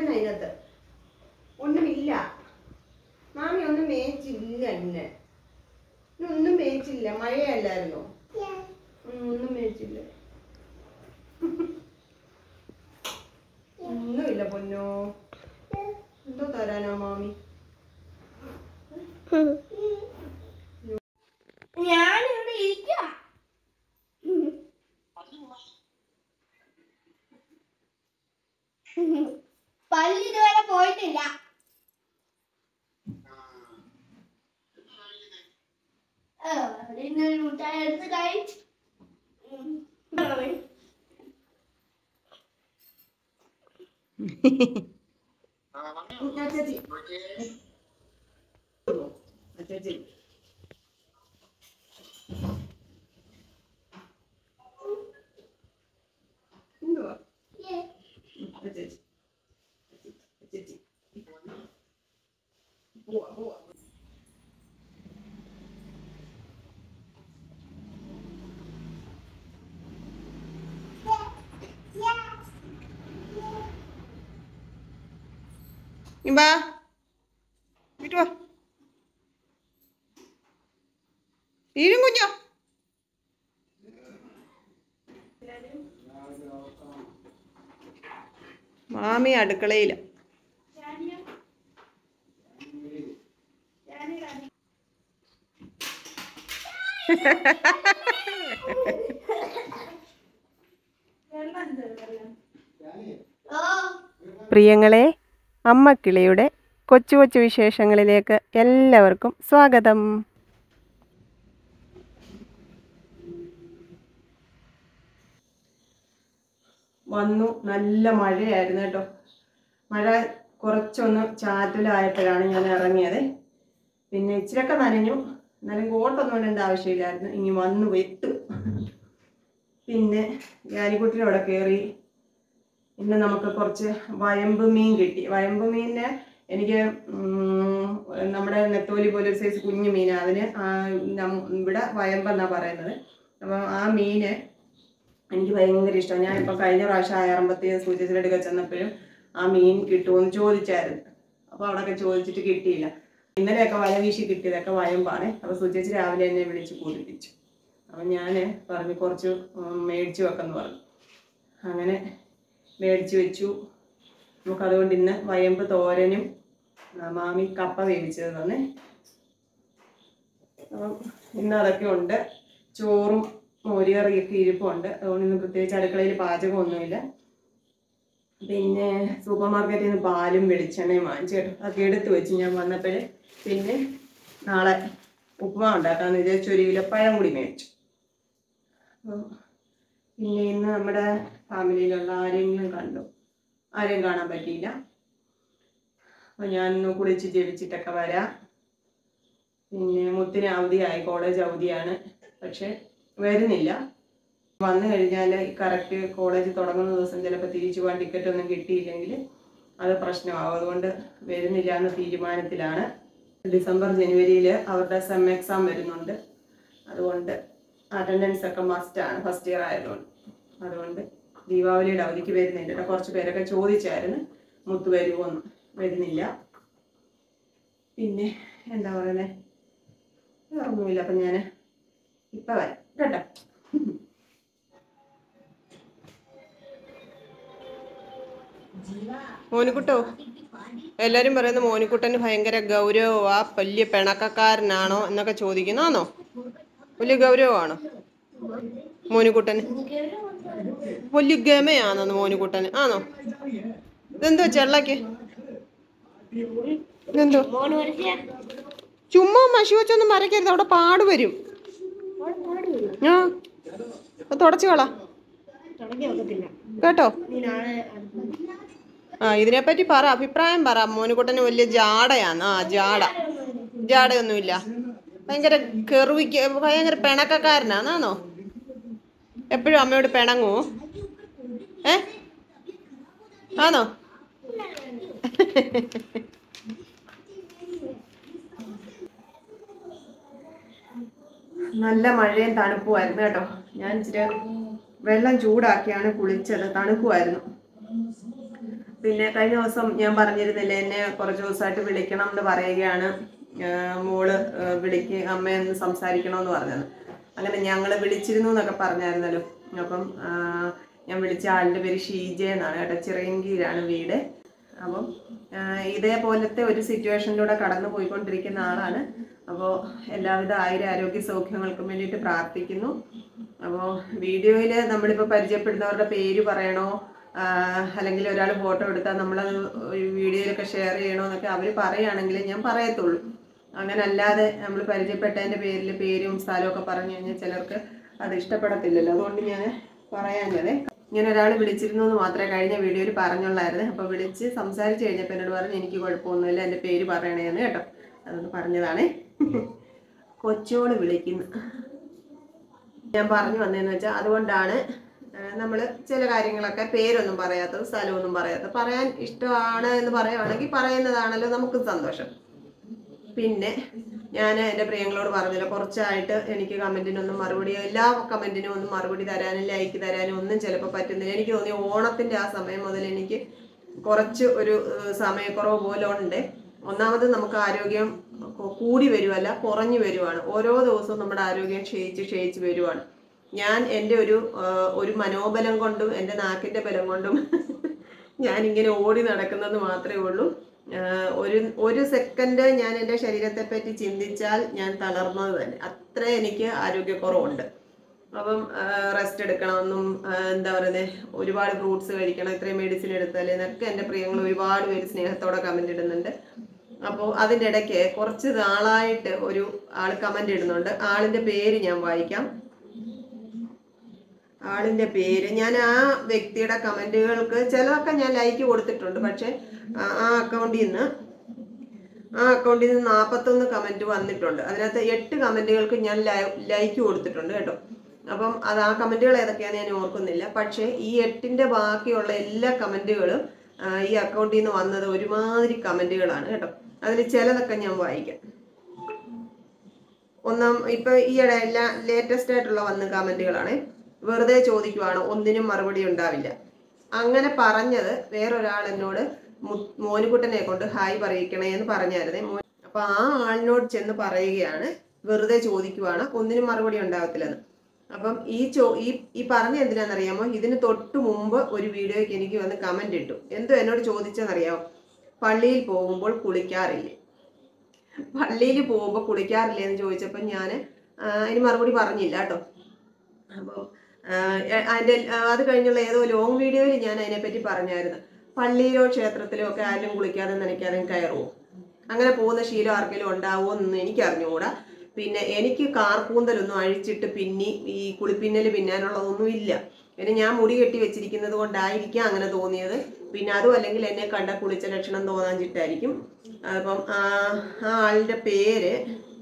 മുഴുവൻ അതിനകത്ത് ഒന്നുമില്ല മാമി ഒന്നും മേച്ചില്ല ഇന്ന് ഇന്നൊന്നും മേച്ചില്ല മഴയല്ലായിരുന്നോ ഉം, ഒന്നും മേച്ചില്ല ഒന്നുമില്ല പൊന്നോ എന്തോ തരാനോ മാമി ഞാനിവിടെ ഇരിക്കാം പല്ല് ഇതുവരെ പോയിട്ടില്ല ആ, അവിടെ നിന്ന് ഒരു മുട്ടായി എടുത്ത് കഴിച്ചു ഉം. ചേച്ചി ചേച്ചി എന്തുവാ ചേച്ചി ചേച്ചി പോവാ പോവാ ഇമ്പാ വീട്ടു വാ വീഴും കുഞ്ഞോ മാമി അടുക്കളയില ഓ പ്രിയങ്ങളെ അമ്മക്കിളിയുടെ കൊച്ചു കൊച്ചു വിശേഷങ്ങളിലേക്ക് എല്ലാവർക്കും സ്വാഗതം വന്നു നല്ല മഴയായിരുന്നു കേട്ടോ മഴ കുറച്ചൊന്ന് ചാറ്റലായപ്പോഴാണ് ഞാൻ ഇറങ്ങിയത് പിന്നെ ഇച്ചിരൊക്കെ നനഞ്ഞു എന്നാലും കോട്ടൊന്നും ഇടേണ്ട ആവശ്യമില്ലായിരുന്നു ഇനി വന്നു വെട്ടു പിന്നെ ജാലിക്കുട്ടിയുടെ കയറി ഇന്ന് നമുക്ക് കുറച്ച് വയമ്പ് മീൻ കിട്ടി വയമ്പ് മീനിന് എനിക്ക് ഉം, നമ്മുടെ നെത്തോലി പോലെ ഒരു സൈസ് കുഞ്ഞു മീനാണ് അതിന് ആ നം- ഇവിടെ വയമ്പെന്നാ പറയുന്നത് അപ്പം ആ മീന് എനിക്ക് ഭയങ്കര ഇഷ്ടമാണ് ഞാൻ ഇപ്പം കഴിഞ്ഞ പ്രാവശ്യം അയറമ്പത്തി സൂചിച്ചിലെടുക്ക ചെന്നപ്പോഴും ആ മീൻ കിട്ടുമെന്ന് ചോദിച്ചായിരുന്നു അപ്പോൾ അവിടെയൊക്കെ ചോദിച്ചിട്ട് കിട്ടിയില്ല ഇന്നലെയൊക്കെ വല വീശി കിട്ടിയതൊക്കെ വയമ്പാണ് അപ്പോൾ സുചേച്ചി രാവിലെ എന്നെ വിളിച്ച് പൂരിപ്പിച്ചു അപ്പം ഞാൻ പറഞ്ഞു കുറച്ച് ഉം, മേടിച്ചു വെക്കെന്ന് പറഞ്ഞു അങ്ങനെ മേടിച്ചു വെച്ചു നമുക്ക് അതുകൊണ്ട് ഇന്ന് വയമ്പ് തോരനും ആ, മാമി കപ്പ വേവിച്ചത് തന്നെ അപ്പം ഇന്ന് അതൊക്കെ ഉണ്ട് ചോറും മോരുകറിയൊക്കെ ഇരിപ്പുണ്ട് അതുകൊണ്ട് ഇന്ന് പ്രത്യേകിച്ച് അടുക്കളയിൽ പാചകമൊന്നുമില്ല പിന്നെ സൂപ്പർ മാർക്കറ്റിൽ നിന്ന് പാലും വെളിച്ചെണ്ണയും വാങ്ങിച്ചു കേട്ടോ അതൊക്കെ എടുത്ത് വെച്ച് ഞാൻ വന്നപ്പോൾ പിന്നെ നാളെ ഉപ്പുമാവ് ഉണ്ടാക്കാമെന്ന് വിചാരിച്ചു ഒരു കിലോ പഴം കൂടി മേടിച്ചു അപ്പം പിന്നെ ഇന്ന് നമ്മുടെ ഫാമിലിയിലുള്ള ആരെങ്കിലും കണ്ടു ആരെയും കാണാൻ പറ്റിയില്ല അപ്പോൾ ഞാനൊന്ന് കുളിച്ച് ജപിച്ചിട്ടൊക്കെ വരാം പിന്നെ മുത്തിന് അവധിയായി കോളേജ് അവധിയാണ് പക്ഷെ വരുന്നില്ല വന്നു കഴിഞ്ഞാൽ കറക്റ്റ് കോളേജ് തുടങ്ങുന്ന ദിവസം ചിലപ്പോൾ തിരിച്ചു പോകാൻ ടിക്കറ്റ് ഒന്നും കിട്ടിയില്ലെങ്കിൽ അത് പ്രശ്നമാവും അതുകൊണ്ട് വരുന്നില്ല എന്ന തീരുമാനത്തിലാണ് ഡിസംബർ ജനുവരിയിൽ അവരുടെ സെം എക്സാം വരുന്നുണ്ട് അതുകൊണ്ട് അറ്റൻഡൻസ് ഒക്കെ മസ്റ്റാണ് ഫസ്റ്റ് ഇയർ ആയതുകൊണ്ട് അതുകൊണ്ട് ദീപാവലിയുടെ അവധിക്ക് വരുന്നില്ല കേട്ടോ കുറച്ച് പേരൊക്കെ ചോദിച്ചായിരുന്നു മുത്ത് വരുമോന്ന് വരുന്നില്ല പിന്നെ എന്താ പറയുന്നത് വേറൊന്നുമില്ല അപ്പം ഞാൻ ഇപ്പം വരാം കേട്ടോ മോനിക്കുട്ടോ എല്ലാരും പറയുന്നത് മോനിക്കുട്ടന് ഭയങ്കര ഗൗരവമാ വലിയ പിണക്കക്കാരനാണോ എന്നൊക്കെ ചോദിക്കുന്നതാണോ വലിയ ഗൗരവമാണോ മോനിക്കുട്ടന് വലിയ ഗമയാണോ മോനിക്കുട്ടന് ആണോ ഇതെന്തോ ചെള്ളക്ക് ഇതെന്തോ മോന് വരയ്ക്കുക ചുമ്മാ മഷി വെച്ചൊന്നും വരയ്ക്കരുത് അവിടെ പാട് വരും ആ അത് തുടച്ചു കളാ തുടങ്ങി വെക്കത്തില്ല കേട്ടോ നീ നാളെ ആ ഇതിനെപ്പറ്റി പറ അഭിപ്രായം പറ മോനുകുട്ടന് വലിയ ജാടയാണ് ആ ജാട ജാടയൊന്നുമില്ല ഭയങ്കര കെറുവിക്ക് ഭയങ്കര പിണക്കക്കാരനാണോ എപ്പോഴും അമ്മയോട് പിണങ്ങുമോ ഏ ആണോ നല്ല മഴയും തണുപ്പുമായിരുന്നു കേട്ടോ ഞാൻ ഇച്ചിരി വെള്ളം ചൂടാക്കിയാണ് കുളിച്ചത് തണുക്കുമായിരുന്നു പിന്നെ കഴിഞ്ഞ ദിവസം ഞാൻ പറഞ്ഞിരുന്നില്ലേ എന്നെ കുറച്ച് ദിവസമായിട്ട് വിളിക്കണം എന്ന് പറയുകയാണ് ആ, മോള് ആ, വിളിക്ക് അമ്മയൊന്ന് സംസാരിക്കണമെന്ന് പറഞ്ഞത് അങ്ങനെ ഞങ്ങൾ വിളിച്ചിരുന്നു എന്നൊക്കെ പറഞ്ഞായിരുന്നല്ലോ അപ്പം ആ, ഞാൻ വിളിച്ച ആളുടെ പേര് ഷീജ എന്നാണ് കേട്ടോ ചിറയൻകീഴാണ് വീട് അപ്പം ആ, ഇതേപോലത്തെ ഒരു സിറ്റുവേഷനിലൂടെ കടന്നു പോയിക്കൊണ്ടിരിക്കുന്ന ആളാണ് അപ്പോൾ എല്ലാവിധ ആയിരം ആരോഗ്യ സൗഖ്യങ്ങൾക്കും വേണ്ടിയിട്ട് പ്രാർത്ഥിക്കുന്നു അപ്പോൾ വീഡിയോയിൽ നമ്മളിപ്പോൾ പരിചയപ്പെടുന്നവരുടെ പേര് പറയണോ ആ, അല്ലെങ്കിൽ ഒരാൾ ഫോട്ടോ എടുത്താൽ നമ്മളത് ഒരു വീഡിയോയിലൊക്കെ ഷെയർ ചെയ്യണോ എന്നൊക്കെ അവർ പറയുകയാണെങ്കിൽ ഞാൻ പറയത്തുള്ളൂ അങ്ങനെ അല്ലാതെ നമ്മൾ പരിചയപ്പെട്ടതിൻ്റെ പേരിൽ പേരും സ്ഥലവും ഒക്കെ പറഞ്ഞു കഴിഞ്ഞാൽ ചിലർക്ക് അത് ഇഷ്ടപ്പെടത്തില്ലല്ലോ അതുകൊണ്ട് ഞാൻ പറയാഞ്ഞത് ഇങ്ങനെ ഒരാൾ വിളിച്ചിരുന്നു എന്ന് മാത്രമേ കഴിഞ്ഞ വീഡിയോയിൽ പറഞ്ഞുള്ളായിരുന്നു അപ്പോൾ വിളിച്ച് സംസാരിച്ച് കഴിഞ്ഞപ്പോൾ എന്നോട് പറഞ്ഞു എനിക്ക് കുഴപ്പമൊന്നുമില്ല എൻ്റെ പേര് പറയണേന്ന് കേട്ടോ അതൊന്ന് പറഞ്ഞതാണേ കൊച്ചോള് വിളിക്കുന്നു ഞാൻ പറഞ്ഞു വന്നതെന്ന് വെച്ചാൽ അതുകൊണ്ടാണ് നമ്മൾ ചില കാര്യങ്ങളൊക്കെ പേരൊന്നും പറയാത്തത് സ്ഥലമൊന്നും പറയാത്തത് പറയാൻ ഇഷ്ടമാണ് എന്ന് പറയുവാണെങ്കിൽ പറയുന്നതാണല്ലോ നമുക്ക് സന്തോഷം പിന്നെ ഞാൻ എൻ്റെ പ്രിയങ്ങളോട് പറഞ്ഞില്ല കുറച്ചായിട്ട് എനിക്ക് കമൻറ്റിനൊന്നും മറുപടി എല്ലാ കമൻറ്റിനും ഒന്നും മറുപടി തരാനും ലൈക്ക് തരാനും ഒന്നും ചിലപ്പോൾ പറ്റുന്നില്ല എനിക്ക് തോന്നി ഓണത്തിൻ്റെ ആ സമയം മുതൽ എനിക്ക് കുറച്ച് ഒരു ഏഹ്, സമയക്കുറവ് പോലെ ഉണ്ട് ഒന്നാമത് നമുക്ക് ആരോഗ്യം കൂ- കൂടി വരുവല്ല കുറഞ്ഞു വരുവാണ് ഓരോ ദിവസവും നമ്മുടെ ആരോഗ്യം ക്ഷയിച്ച് ക്ഷയിച്ച് വരുവാണ് ഞാൻ എൻ്റെ ഒരു ഏഹ്, ഒരു മനോബലം കൊണ്ടും എൻ്റെ നാക്കിൻ്റെ ബലം കൊണ്ടും ഞാൻ ഇങ്ങനെ ഓടി നടക്കുന്നത് മാത്രമേ ഉള്ളൂ ആഹ് ഒരു ഒരു സെക്കൻഡ് ഞാൻ എൻ്റെ ശരീരത്തെ പറ്റി ചിന്തിച്ചാൽ ഞാൻ തളർന്നത് തന്നെ അത്ര എനിക്ക് ആരോഗ്യക്കുറവുണ്ട് അപ്പം റെസ്റ്റ് എടുക്കണമെന്നും ആഹ് എന്താ പറയുന്നത് ഒരുപാട് ഫ്രൂട്ട്സ് കഴിക്കണം ഇത്രയും മെഡിസിൻ എടുത്താൽ എന്നൊക്കെ എൻ്റെ പ്രിയങ്ങൾ ഒരുപാട് പേര് സ്നേഹത്തോടെ കമൻ്റ് ഇടുന്നുണ്ട് അപ്പോൾ അതിൻ്റെ ഇടയ്ക്ക് കുറച്ച് നാളായിട്ട് ഒരു ആൾ കമൻ്റ് ഇടുന്നുണ്ട് ആളിൻ്റെ പേര് ഞാൻ വായിക്കാം ആളിന്റെ പേര് ഞാൻ ആ വ്യക്തിയുടെ കമന്റുകൾക്ക് ചിലതൊക്കെ ഞാൻ ലൈക്ക് കൊടുത്തിട്ടുണ്ട് പക്ഷെ ആ- ആ അക്കൗണ്ടിൽ നിന്ന് ആ അക്കൗണ്ടിൽ നിന്ന് നാൽപ്പത്തൊന്ന് കമന്റ് വന്നിട്ടുണ്ട് അതിനകത്ത് എട്ട് കമന്റുകൾക്ക് ഞാൻ ലൈക്ക് കൊടുത്തിട്ടുണ്ട് കേട്ടോ അപ്പം അത് ആ കമന്റുകൾ ഏതൊക്കെയാണെന്ന് ഞാൻ ഓർക്കുന്നില്ല പക്ഷേ ഈ എട്ടിന്റെ ബാക്കിയുള്ള എല്ലാ കമന്റുകളും ആ, ഈ അക്കൗണ്ടിൽ നിന്ന് വന്നത് ഒരുമാതിരി കമന്റുകളാണ് കേട്ടോ അതിൽ ചിലതൊക്കെ ഞാൻ വായിക്കാം ഒന്നാം ഇപ്പൊ ഈയിടെ എല്ലാ ലേറ്റസ്റ്റ് ആയിട്ടുള്ള വന്ന കമന്റുകളാണ് വെറുതെ ചോദിക്കുവാണ് ഒന്നിനും മറുപടി ഉണ്ടാവില്ല അങ്ങനെ പറഞ്ഞത് വേറൊരാൾ എന്നോട് മു- മോനുകുട്ടനെ കൊണ്ട് ഹായ് പറയിക്കണേ എന്ന് പറഞ്ഞായിരുന്നേ മോൻ അപ്പൊ ആ ആളിനോട് ചെന്ന് പറയുകയാണ് വെറുതെ ചോദിക്കുവാണ് ഒന്നിനും മറുപടി ഉണ്ടാവത്തില്ലെന്ന് അപ്പം ഈ ചോ ഈ ഈ പറഞ്ഞ എന്തിനാണെന്നറിയാമോ ഇതിന് തൊട്ട് മുമ്പ് ഒരു വീഡിയോയ്ക്ക് എനിക്ക് വന്ന് കമന്റ് ഇട്ടു എന്തോ എന്നോട് ചോദിച്ചെന്നറിയാമോ പള്ളിയിൽ പോകുമ്പോൾ കുളിക്കാറില്ലേ പള്ളിയിൽ പോകുമ്പോൾ കുളിക്കാറില്ലേ എന്ന് ചോദിച്ചപ്പോൾ ഞാൻ അതിന് മറുപടി പറഞ്ഞില്ല കേട്ടോ അപ്പം അതിൻ്റെ അത് കഴിഞ്ഞുള്ള ഏതോ ലോങ് വീഡിയോയിൽ ഞാൻ അതിനെപ്പറ്റി പറഞ്ഞായിരുന്നു പള്ളിയിലോ ക്ഷേത്രത്തിലോ ഒക്കെ ആരും കുളിക്കാതെ നനയ്ക്കാതെ കയറുമോ അങ്ങനെ പോകുന്ന ശീലം ആർക്കെങ്കിലും ഉണ്ടാവുമോ എന്നൊന്നും എനിക്ക് അറിഞ്ഞുകൂടാ പിന്നെ എനിക്ക് കാർക്കൂന്തലൊന്നും അഴിച്ചിട്ട് പിന്നി ഈ കുളിപ്പിന്നൽ പിന്നാനുള്ളതൊന്നും ഇല്ല പിന്നെ ഞാൻ മുടി കെട്ടി വെച്ചിരിക്കുന്നത് കൊണ്ടായിരിക്കാം അങ്ങനെ തോന്നിയത് പിന്നെ അതും അല്ലെങ്കിൽ എന്നെ കണ്ട കുളിച്ച ലക്ഷണം തോന്നാഞ്ചിട്ടായിരിക്കും അപ്പം ആ ആ ആളുടെ പേര്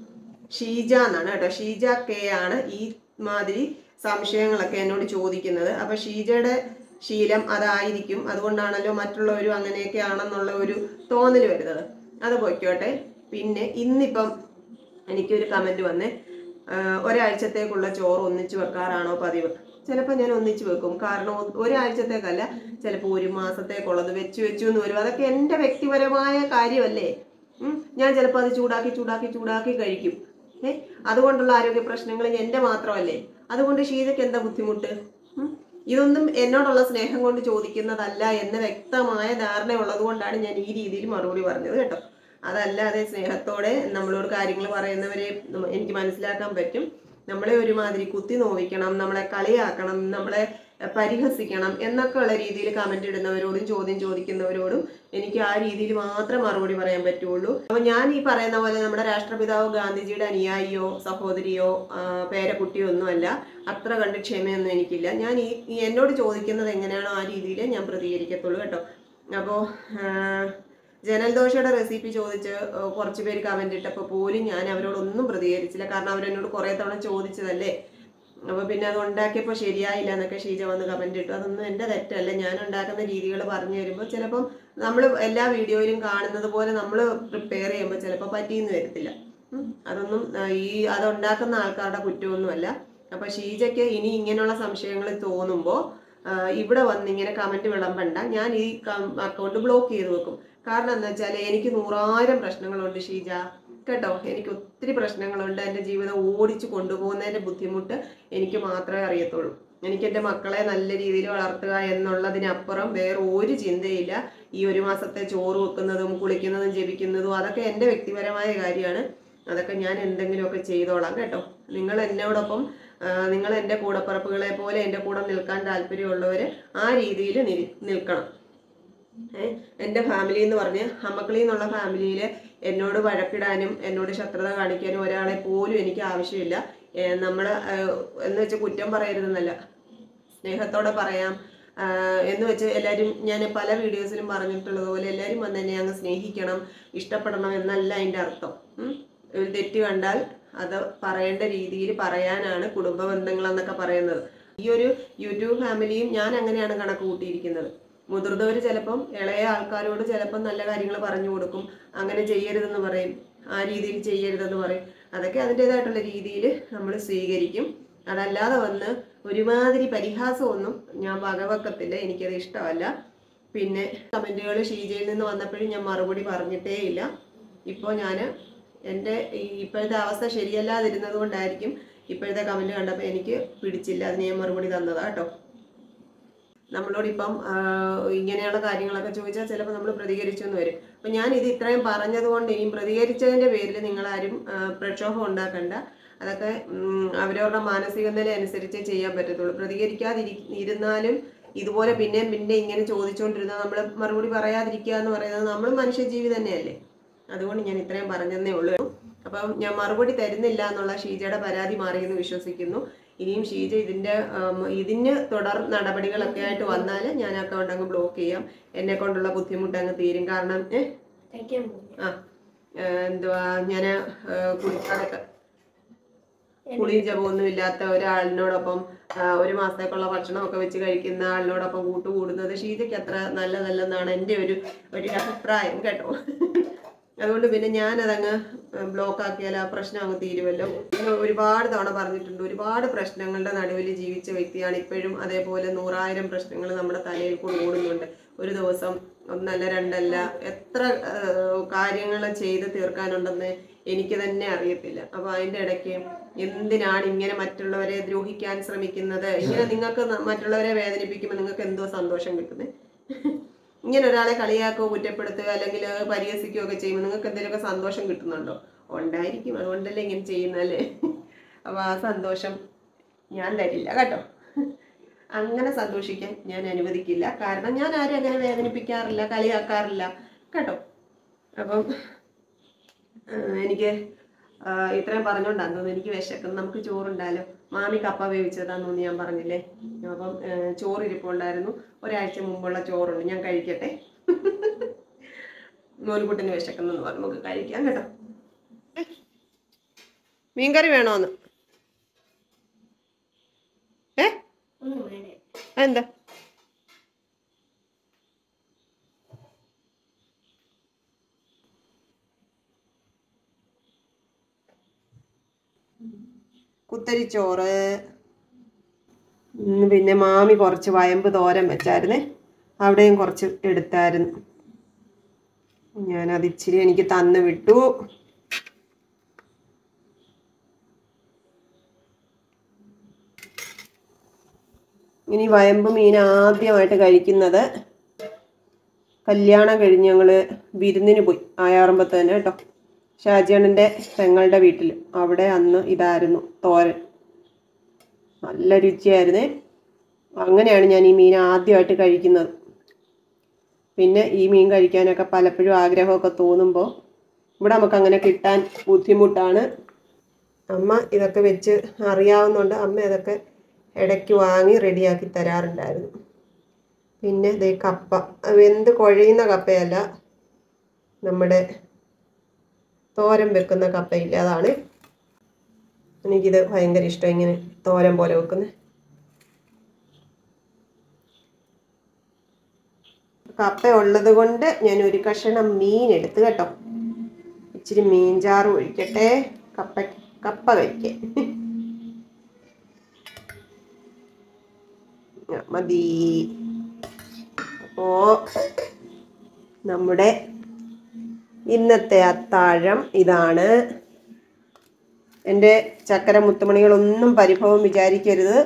ഷീജ എന്നാണ് കേട്ടോ ഷീജ കെ ആണ് ഈ മാതിരി സംശയങ്ങളൊക്കെ എന്നോട് ചോദിക്കുന്നത് അപ്പൊ ഷീജയുടെ ശീലം അതായിരിക്കും അതുകൊണ്ടാണല്ലോ മറ്റുള്ളവരും അങ്ങനെയൊക്കെ ആണെന്നുള്ള ഒരു തോന്നൽ വരുന്നത് അത് പൊയ്ക്കോട്ടെ പിന്നെ ഇന്നിപ്പം എനിക്കൊരു കമന്റ് വന്നേ ആഹ് ഒരാഴ്ചത്തേക്കുള്ള ചോറ് ഒന്നിച്ചു വെക്കാറാണോ പതിവ് ചിലപ്പോൾ ഞാൻ ഒന്നിച്ചു വെക്കും കാരണം ഒ- ഒരാഴ്ചത്തേക്കല്ല ചിലപ്പോൾ ഒരു മാസത്തേക്കുള്ളത് വെച്ച് വെച്ചു എന്ന് വരും അതൊക്കെ എൻ്റെ വ്യക്തിപരമായ കാര്യമല്ലേ ഉം. ഞാൻ ചിലപ്പോൾ അത് ചൂടാക്കി ചൂടാക്കി ചൂടാക്കി കഴിക്കും ഏ അതുകൊണ്ടുള്ള ആരോഗ്യ പ്രശ്നങ്ങൾ എൻ്റെ മാത്രമല്ലേ അതുകൊണ്ട് ഷീജയ്ക്ക് എന്താ ബുദ്ധിമുട്ട് ഉം. ഇതൊന്നും എന്നോടുള്ള സ്നേഹം കൊണ്ട് ചോദിക്കുന്നതല്ല എന്ന് വ്യക്തമായ ധാരണയുള്ളത് കൊണ്ടാണ് ഞാൻ ഈ രീതിയിൽ മറുപടി പറഞ്ഞത് കേട്ടോ അതല്ലാതെ സ്നേഹത്തോടെ നമ്മളോട് കാര്യങ്ങൾ പറയുന്നവരെ നമ്മ- എനിക്ക് മനസ്സിലാക്കാൻ പറ്റും നമ്മളെ ഒരുമാതിരി കുത്തി നോവിക്കണം നമ്മളെ കളിയാക്കണം നമ്മളെ എഹ്, പരിഹസിക്കണം എന്നൊക്കെ ഉള്ള രീതിയിൽ കമന്റ് ഇടുന്നവരോടും ചോദ്യം ചോദിക്കുന്നവരോടും എനിക്ക് ആ രീതിയിൽ മാത്രം മറുപടി പറയാൻ പറ്റുള്ളൂ അപ്പൊ ഞാൻ ഈ പറയുന്ന പോലെ നമ്മുടെ രാഷ്ട്രപിതാവ് ഗാന്ധിജിയുടെ അനുയായിയോ സഹോദരിയോ ആ, പേരക്കുട്ടിയോ ഒന്നുമല്ല അത്ര കണ്ട് ക്ഷമയൊന്നും എനിക്കില്ല ഞാൻ ഈ ഈ എന്നോട് ചോദിക്കുന്നത് എങ്ങനെയാണോ ആ രീതിയിൽ ഞാൻ പ്രതികരിക്കത്തുള്ളൂ കേട്ടോ അപ്പോൾ ജനൽദോഷയുടെ റെസിപ്പി ചോദിച്ച് ആ, കുറച്ച് പേര് കമന്റ് ഇട്ടപ്പോൾ പോലും ഞാൻ അവരോടൊന്നും പ്രതികരിച്ചില്ല കാരണം അവരെന്നോട് കുറേ തവണ ചോദിച്ചതല്ലേ അപ്പോൾ പിന്നെ അത് ഉണ്ടാക്കിയപ്പോൾ ശരിയായില്ല എന്നൊക്കെ ഷീജ വന്ന് കമന്റ് ഇട്ടു അതൊന്നും എൻ്റെ തെറ്റല്ല ഞാൻ ഉണ്ടാക്കുന്ന രീതികൾ പറഞ്ഞു തരുമ്പോൾ ചിലപ്പം നമ്മൾ എല്ലാ വീഡിയോയിലും കാണുന്നത് പോലെ നമ്മൾ പ്രിപ്പയർ ചെയ്യുമ്പോൾ ചിലപ്പോൾ പറ്റിയെന്ന് വരത്തില്ല ഉം. അതൊന്നും ആ, ഈ അതുണ്ടാക്കുന്ന ആൾക്കാരുടെ കുറ്റമൊന്നുമല്ല അപ്പോൾ ഷീജയ്ക്ക് ഇനി ഇങ്ങനെയുള്ള സംശയങ്ങൾ തോന്നുമ്പോൾ ആ, ഇവിടെ വന്ന് ഇങ്ങനെ കമന്റ് വിളമ്പണ്ട ഞാൻ ഈ അക്കൗണ്ട് ബ്ലോക്ക് ചെയ്ത് വെക്കും കാരണം എന്താ വെച്ചാൽ എനിക്ക് നൂറായിരം പ്രശ്നങ്ങളുണ്ട് ഷീജ കേട്ടോ എനിക്ക് ഒത്തിരി പ്രശ്നങ്ങളുണ്ട് എൻ്റെ ജീവിതം ഓടിച്ചു കൊണ്ടുപോകുന്നതിൻ്റെ ബുദ്ധിമുട്ട് എനിക്ക് മാത്രമേ അറിയത്തുള്ളൂ എനിക്ക് എൻ്റെ മക്കളെ നല്ല രീതിയിൽ വളർത്തുക എന്നുള്ളതിനപ്പുറം വേറെ ഒരു ചിന്തയില്ല ഈ ഒരു മാസത്തെ ചോറ് വെക്കുന്നതും കുളിക്കുന്നതും ജപിക്കുന്നതും അതൊക്കെ എൻ്റെ വ്യക്തിപരമായ കാര്യമാണ് അതൊക്കെ ഞാൻ എന്തെങ്കിലുമൊക്കെ ചെയ്തോളാം കേട്ടോ നിങ്ങൾ എന്നോടൊപ്പം ആ, നിങ്ങൾ എൻ്റെ കൂടപ്പിറപ്പുകളെ പോലെ എൻ്റെ കൂടെ നിൽക്കാൻ താല്പര്യമുള്ളവർ ആ രീതിയിൽ നിൽക്കണം ഏഹ് എൻ്റെ ഫാമിലി എന്ന് പറഞ്ഞ് അമ്മക്കളി എന്നുള്ള ഫാമിലിയിൽ എന്നോട് വഴക്കിടാനും എന്നോട് ശത്രുത കാണിക്കാനും ഒരാളെ പോലും എനിക്ക് ആവശ്യമില്ല നമ്മൾ എന്ന് വെച്ച് കുറ്റം പറയരുതെന്നല്ല സ്നേഹത്തോടെ പറയാം ആഹ് എന്ന് വെച്ച് എല്ലാവരും ഞാൻ പല വീഡിയോസിലും പറഞ്ഞിട്ടുള്ളത് പോലെ എല്ലാവരും വന്ന് എന്നെ അങ്ങ് സ്നേഹിക്കണം ഇഷ്ടപ്പെടണം എന്നല്ല അതിൻ്റെ അർത്ഥം ഉം. ഒരു തെറ്റ് കണ്ടാൽ അത് പറയേണ്ട രീതിയിൽ പറയാനാണ് കുടുംബ ബന്ധങ്ങളെന്നൊക്കെ പറയുന്നത് ഈ ഒരു യൂട്യൂബ് ഫാമിലിയും ഞാൻ അങ്ങനെയാണ് കണക്ക് കൂട്ടിയിരിക്കുന്നത് മുതിർന്നവർ ചിലപ്പം ഇളയ ആൾക്കാരോട് ചിലപ്പം നല്ല കാര്യങ്ങൾ പറഞ്ഞു കൊടുക്കും അങ്ങനെ ചെയ്യരുതെന്ന് പറയും ആ രീതിയിൽ ചെയ്യരുതെന്ന് പറയും അതൊക്കെ അതിൻ്റെതായിട്ടുള്ള രീതിയിൽ നമ്മൾ സ്വീകരിക്കും അതല്ലാതെ വന്ന് ഒരുമാതിരി പരിഹാസമൊന്നും ഞാൻ വകവെക്കത്തില്ല എനിക്കത് ഇഷ്ടമല്ല പിന്നെ കമൻറ്റുകൾ ഷീജയിൽ നിന്ന് വന്നപ്പോഴും ഞാൻ മറുപടി പറഞ്ഞിട്ടേ ഇല്ല ഇപ്പോൾ ഞാൻ എൻ്റെ ഈ ഇപ്പോഴത്തെ അവസ്ഥ ശരിയല്ലാതിരുന്നത് കൊണ്ടായിരിക്കും ഇപ്പോഴത്തെ കമൻറ്റ് കണ്ടപ്പോൾ എനിക്ക് പിടിച്ചില്ല അതിന് ഞാൻ മറുപടി തന്നതാ കേട്ടോ നമ്മളോടിപ്പം ആ, ഇങ്ങനെയുള്ള കാര്യങ്ങളൊക്കെ ചോദിച്ചാൽ ചിലപ്പോൾ നമ്മൾ പ്രതികരിച്ചു എന്ന് വരും അപ്പം ഞാൻ ഇത് ഇത്രയും പറഞ്ഞത് കൊണ്ട് ഇനിയും പ്രതികരിച്ചതിൻ്റെ പേരിൽ നിങ്ങളാരും ആ, പ്രക്ഷോഭം ഉണ്ടാക്കണ്ട അതൊക്കെ ഉം, അവരവരുടെ മാനസിക നില അനുസരിച്ചേ ചെയ്യാൻ പറ്റത്തുള്ളൂ പ്രതികരിക്കാതിരി ഇരുന്നാലും ഇതുപോലെ പിന്നെയും പിന്നെ ഇങ്ങനെ ചോദിച്ചുകൊണ്ടിരുന്നാൽ നമ്മൾ മറുപടി പറയാതിരിക്കുക എന്ന് പറയുന്നത് നമ്മൾ മനുഷ്യജീവി തന്നെയല്ലേ അതുകൊണ്ട് ഞാൻ ഇത്രയും പറഞ്ഞതേ ഉള്ളൂ അപ്പം ഞാൻ മറുപടി തരുന്നില്ല എന്നുള്ള ഷീജയുടെ പരാതി മാറിയെന്ന് വിശ്വസിക്കുന്നു ഇനിയും ഷീജ ഇതിന്റെ ഉം, ഇതിന് തുടർ നടപടികളൊക്കെ ആയിട്ട് വന്നാൽ ഞാൻ അക്കൗണ്ട് അങ്ങ് ബ്ലോക്ക് ചെയ്യാം എന്നെ കൊണ്ടുള്ള ബുദ്ധിമുട്ട് അങ്ങ് തീരും കാരണം ഏ, തയ്ക്കാൻ പോകും ആ ഏ, എന്തുവാ ഞാൻ കുളിക്കാനൊക്കെ കുളിയും ജപമൊന്നും ഇല്ലാത്ത ഒരാളിനോടൊപ്പം ആ, ഒരു മാസത്തേക്കുള്ള ഭക്ഷണമൊക്കെ വെച്ച് കഴിക്കുന്ന ആളിനോടൊപ്പം കൂട്ടുകൂടുന്നത് ഷീജയ്ക്ക് അത്ര നല്ലതല്ലെന്നാണ് എൻ്റെ ഒരു ഒരു അഭിപ്രായം കേട്ടോ അതുകൊണ്ട് പിന്നെ ഞാനതങ്ങ് ബ്ലോക്ക് ആക്കിയാൽ ആ പ്രശ്നം അങ്ങ് തീരുമല്ലോ ഞാൻ ഒരുപാട് തവണ പറഞ്ഞിട്ടുണ്ട് ഒരുപാട് പ്രശ്നങ്ങളുടെ നടുവിൽ ജീവിച്ച വ്യക്തിയാണ് ഇപ്പോഴും അതേപോലെ നൂറായിരം പ്രശ്നങ്ങൾ നമ്മുടെ തലയിൽ കൂടെ ഓടുന്നുണ്ട് ഒരു ദിവസം ഒന്നല്ല രണ്ടല്ല എത്ര കാര്യങ്ങൾ ചെയ്ത് തീർക്കാനുണ്ടെന്ന് എനിക്ക് തന്നെ അറിയത്തില്ല അപ്പൊ അതിന്റെ ഇടയ്ക്ക് എന്തിനാണ് ഇങ്ങനെ മറ്റുള്ളവരെ ദ്രോഹിക്കാൻ ശ്രമിക്കുന്നത് ഇങ്ങനെ നിങ്ങൾക്ക് ന- മറ്റുള്ളവരെ വേദനിപ്പിക്കുമ്പോൾ നിങ്ങൾക്ക് എന്തോ സന്തോഷം കിട്ടുന്നത് ഇങ്ങനെ ഒരാളെ കളിയാക്കുകയോ കുറ്റപ്പെടുത്തുക അല്ലെങ്കിൽ പരിഹസിക്കുകയോ ഒക്കെ ചെയ്യുമ്പോൾ നിങ്ങൾക്ക് എന്തെങ്കിലുമൊക്കെ സന്തോഷം കിട്ടുന്നുണ്ടോ ഉണ്ടായിരിക്കും അതുകൊണ്ടല്ലേ ഇങ്ങനെ ചെയ്യുന്നതല്ലേ അപ്പോൾ ആ സന്തോഷം ഞാൻ തരില്ല കേട്ടോ അങ്ങനെ സന്തോഷിക്കാൻ ഞാൻ അനുവദിക്കില്ല കാരണം ഞാൻ ആരും അങ്ങനെ വേദനിപ്പിക്കാറില്ല കളിയാക്കാറില്ല കേട്ടോ അപ്പം ആ, എനിക്ക് ആ, ഇത്രയും പറഞ്ഞുകൊണ്ടാന്ന് തോന്നുന്നു എനിക്ക് വിശക്കുന്നു നമുക്ക് ചോറുണ്ടാലോ മാമി കപ്പ വേവിച്ചതാന്ന് തോന്നി ഞാൻ പറഞ്ഞില്ലേ അപ്പം ആ, ചോറ് ഇരിപ്പുണ്ടായിരുന്നു ഒരാഴ്ച മുമ്പുള്ള ചോറുണ്ട് ഞാൻ കഴിക്കട്ടെ നൂലുകുട്ടിന് വിശക്കുന്നെന്ന് പറഞ്ഞു നമുക്ക് കഴിക്കാം കേട്ടോ മീൻകറി വേണോന്ന് ഏ ഒന്നും വേണ്ടേ എന്താ കുത്തരിച്ചോറ് ഉം, പിന്നെ മാമി കുറച്ച് വയമ്പ് തോരൻ വെച്ചായിരുന്നേ അവിടെയും കുറച്ച് എടുത്തായിരുന്നു ഞാനത് ഇച്ചിരി എനിക്ക് തന്നു വിട്ടു ഇനി വയമ്പ് മീൻ ആദ്യമായിട്ട് കഴിക്കുന്നത് കല്യാണം കഴിഞ്ഞ് ഞങ്ങൾ വിരുന്നിന് പോയി ആയാറുമ്പത്ത് തന്നെ കേട്ടോ ഷാജിയണ്ണൻ്റെ പെങ്ങളുടെ വീട്ടിൽ അവിടെ അന്ന് ഇതായിരുന്നു തോരൻ നല്ല രുചിയായിരുന്നേ അങ്ങനെയാണ് ഞാൻ ഈ മീൻ ആദ്യമായിട്ട് കഴിക്കുന്നത് പിന്നെ ഈ മീൻ കഴിക്കാനൊക്കെ പലപ്പോഴും ആഗ്രഹമൊക്കെ തോന്നുമ്പോൾ ഇവിടെ നമുക്ക് അങ്ങനെ കിട്ടാൻ ബുദ്ധിമുട്ടാണ് അമ്മ ഇതൊക്കെ വെച്ച് അറിയാവുന്നതുകൊണ്ട് അമ്മ ഇതൊക്കെ ഇടയ്ക്ക് വാങ്ങി റെഡിയാക്കി തരാറുണ്ടായിരുന്നു പിന്നെ ദേ കപ്പ അത് വെന്ത് കുഴയുന്ന കപ്പയല്ല നമ്മുടെ തോരൻ വെക്കുന്ന കപ്പയില്ല അതാണ് എനിക്കിത് ഭയങ്കര ഇഷ്ടം ഇങ്ങനെ തോരൻ പോലെ വെക്കുന്നത് കപ്പ ഉള്ളത് കൊണ്ട് ഞാൻ ഒരു കഷണം മീൻ എടുത്ത് കേട്ടോ ഇച്ചിരി മീൻചാറ് ഒഴിക്കട്ടെ കപ്പ കപ്പ കഴിക്കാൻ മതി അപ്പോ നമ്മുടെ ഇന്നത്തെ അത്താഴം ഇതാണ് എൻ്റെ ചക്കര മുത്തുമണികളൊന്നും പരിഭവം വിചാരിക്കരുത്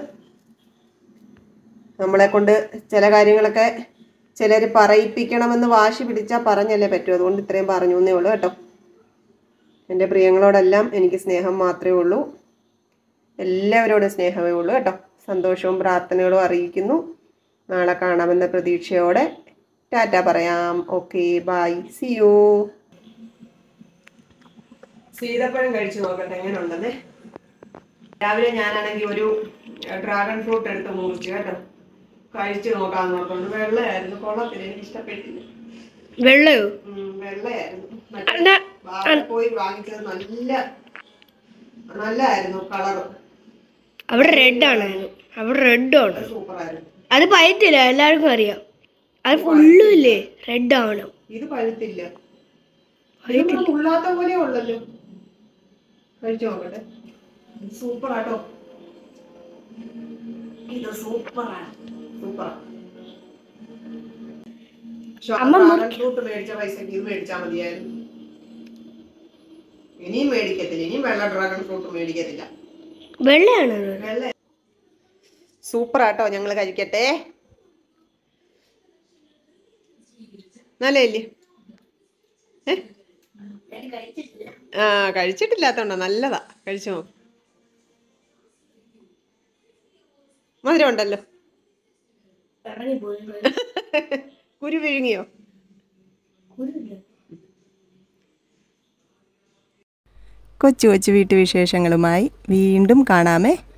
നമ്മളെ കൊണ്ട് ചില കാര്യങ്ങളൊക്കെ ചിലർ പറയിപ്പിക്കണമെന്ന് വാശി പിടിച്ചാൽ പറഞ്ഞല്ലേ പറ്റൂ അതുകൊണ്ട് ഇത്രയും പറഞ്ഞു എന്നേ ഉള്ളൂ കേട്ടോ എൻ്റെ പ്രിയങ്ങളോടെല്ലാം എനിക്ക് സ്നേഹം മാത്രമേ ഉള്ളൂ എല്ലാവരോടും സ്നേഹമേ ഉള്ളൂ കേട്ടോ സന്തോഷവും പ്രാർത്ഥനകളും അറിയിക്കുന്നു നാളെ കാണാമെന്ന പ്രതീക്ഷയോടെ ടാറ്റ പറയാം ഓക്കെ ബൈ സി യു സീതപ്പഴം കഴിച്ചു നോക്കട്ടെ എങ്ങനെ ഉണ്ടെന്നേ രാവിലെ ഞാനാണെങ്കിൽ ഒരു ഡ്രാഗൺ ഫ്രൂട്ട് എടുത്ത് മുറിച്ചു കേട്ടോ കഴിച്ചു നോക്കാന്ന് നോക്കുന്നു വെള്ളയായിരുന്നു കൊള്ളത്തില്ല എനിക്ക് ഇഷ്ടപ്പെട്ടില്ല വെള്ളയോ ഉം, വെള്ളയായിരുന്നു മറ്റേ വാങ്ങി പോയി വാങ്ങിച്ചത് നല്ല നല്ലായിരുന്നു കളറ് അവിടെ റെഡ് ആണായിരുന്നു അവിടെ റെഡ് ആണ് സൂപ്പറായിരുന്നു അത് പയത്തില്ല എല്ലാവർക്കും അറിയാം അത് ഫുള്ളും ഇല്ലേ റെഡ് ആവണം ഇത് പഴുത്തില്ല ഇത് ഉള്ളാത്ത പോലെ ഉള്ളല്ലോ കഴിച്ചു നോക്കട്ടെ സൂപ്പറാട്ടോ ഇത് സൂപ്പറാണ് സൂപ്പറാ ഫ്രൂട്ട് മേടിച്ച പൈസക്ക് ഇത് മേടിച്ചാ മതിയായിരുന്നു ഇനിയും മേടിക്കത്തില്ല ഇനിയും വെള്ള ഡ്രാഗൺ ഫ്രൂട്ട് മേടിക്കത്തില്ല വെള്ളയാണ് വെള്ള സൂപ്പറാട്ടോ ഞങ്ങൾ കഴിക്കട്ടെ നല്ലല്ലേ ഏ ആ കഴിച്ചിട്ടില്ലാത്തോണ്ടോ നല്ലതാ കഴിച്ചു നോക്ക് മധുരം ഉണ്ടല്ലോ കുരു വിഴുങ്ങിയോ കൊച്ചു കൊച്ചു വീട്ടുവിശേഷങ്ങളുമായി വീണ്ടും കാണാമേ